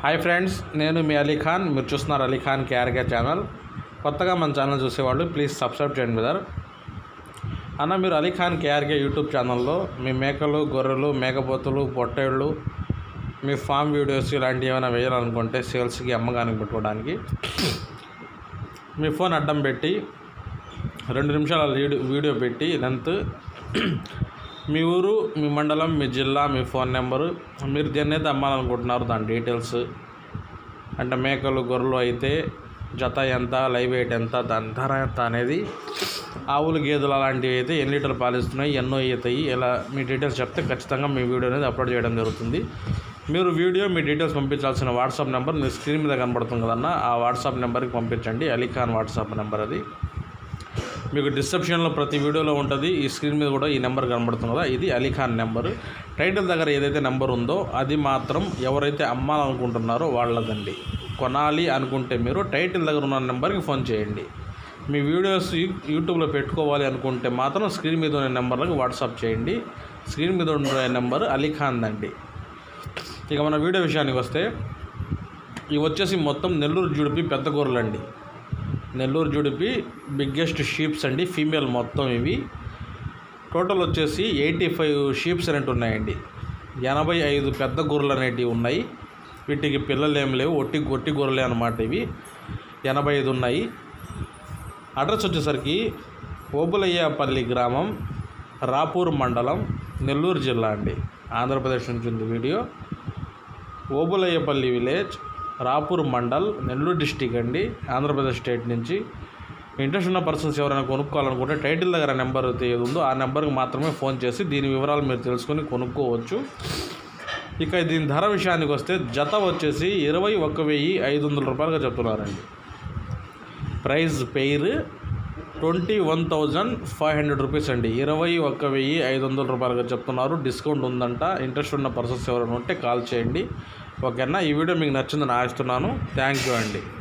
hi friends నేను మీ అలీ ఖాన్ మీరు చూస్తున్నారు అలీ ఖాన్ కేఆర్కే ఛానల్ కొత్తగా మన ఛానల్ చూసేవాళ్ళు ప్లీజ్ సబ్స్క్రైబ్ చేయండి బ్రదర్ అన్న మీరు అలీ ఖాన్ కేఆర్కే యూట్యూబ్ ఛానల్లో మీ మేకలు గొర్రెలు మేకపోతులు పొట్టేళ్ళు మీ ఫామ్ వీడియోస్ ఇలాంటివి ఏమైనా వేయాలనుకుంటే సేల్స్కి అమ్మకానికి పెట్టుకోవడానికి మీ ఫోన్ అడ్డం పెట్టి రెండు నిమిషాల వీడియో వీడియో పెట్టి లెంత్ మీ ఊరు మీ మండలం మీ జిల్లా మీ ఫోన్ నెంబరు మీరు దేన్ని అయితే అమ్మాలనుకుంటున్నారు దాని డీటెయిల్స్ అంటే మేకలు గొర్రెలు అయితే జత ఎంత లైవ్ వెయిట్ ఎంత దాని ధర ఎంత అనేది ఆవులు గేదెలు అలాంటివి అయితే ఎన్ని లీటర్లు పాలిస్తున్నాయి ఎన్నో అవుతాయి ఇలా మీ డీటెయిల్స్ చెప్తే ఖచ్చితంగా మీ వీడియో అనేది అప్లోడ్ చేయడం జరుగుతుంది మీరు వీడియో మీ డీటెయిల్స్ పంపించాల్సిన వాట్సాప్ నెంబర్ మీ స్క్రీన్ మీద కనబడుతుంది కదన్న ఆ వాట్సాప్ నెంబర్కి పంపించండి అలీఖాన్ వాట్సాప్ నెంబర్ అది మీకు డిస్క్రిప్షన్లో ప్రతి వీడియోలో ఉంటుంది ఈ స్క్రీన్ మీద కూడా ఈ నెంబర్ కనబడుతుంది కదా ఇది అలీఖాన్ నెంబర్ టైటిల్ దగ్గర ఏదైతే నెంబర్ ఉందో అది మాత్రం ఎవరైతే అమ్మాలనుకుంటున్నారో వాళ్ళదండి కొనాలి అనుకుంటే మీరు టైటిల్ దగ్గర ఉన్న నెంబర్కి ఫోన్ చేయండి మీ వీడియోస్ యూ- యూట్యూబ్లో పెట్టుకోవాలి అనుకుంటే మాత్రం స్క్రీన్ మీద ఉన్న నెంబర్లకు వాట్సాప్ చేయండి స్క్రీన్ మీద ఉన్న నెంబర్ అలీఖాన్ అండి ఇక మన వీడియో విషయానికి వస్తే ఇవి వచ్చేసి మొత్తం నెల్లూరు జుడిపి పెద్ద గొర్రెలండి నెల్లూరు జుడిపి బిగ్గెస్ట్ షీప్స్ అండి ఫీమేల్ మొత్తం ఇవి టోటల్ వచ్చేసి ఎయిటీ ఫైవ్ షీప్స్ అనేవి ఉన్నాయండి ఎనభై ఐదు పెద్ద గొర్రెలు అనేటివి ఉన్నాయి వీటికి పిల్లలు ఏం లేవు ఒట్టి ఒట్టి గొర్రెలే అనమాట ఇవి ఎనభై ఐదు ఉన్నాయి అడ్రస్ వచ్చేసరికి ఓబులయ్యపల్లి గ్రామం రాపూర్ మండలం నెల్లూరు జిల్లా అండి ఆంధ్రప్రదేశ్ నుంచి ఉంది video Obulayyapalli village Rapur mandal Nellore district అండి ఆంధ్రప్రదేశ్ స్టేట్ నుంచి ఇంట్రెస్ట్ ఉన్న పర్సన్స్ ఎవరైనా కొనుక్కోవాలనుకుంటే టైటిల్ దగ్గర నెంబర్ అయితే ఏది ఉందో ఆ నెంబర్కి మాత్రమే ఫోన్ చేసి దీని వివరాలు మీరు తెలుసుకొని కొనుక్కోవచ్చు ఇక దీని ధర విషయానికి వస్తే జత వచ్చేసి ఇరవై ఒక్క వెయ్యి ఐదు వందల రూపాయలుగా చెప్తున్నారండి price pair twenty one thousand five hundred rupees అండి ఇరవై ఒక్క వెయ్యి ఐదు వందల రూపాయలుగా చెప్తున్నారు డిస్కౌంట్ ఉందంట ఇంట్రెస్ట్ ఉన్న పర్సన్స్ ఎవరైనా ఉంటే కాల్ చేయండి ఓకేనా ఈ వీడియో మీకు నచ్చిందని ఆశిస్తున్నాను థ్యాంక్ యూ అండి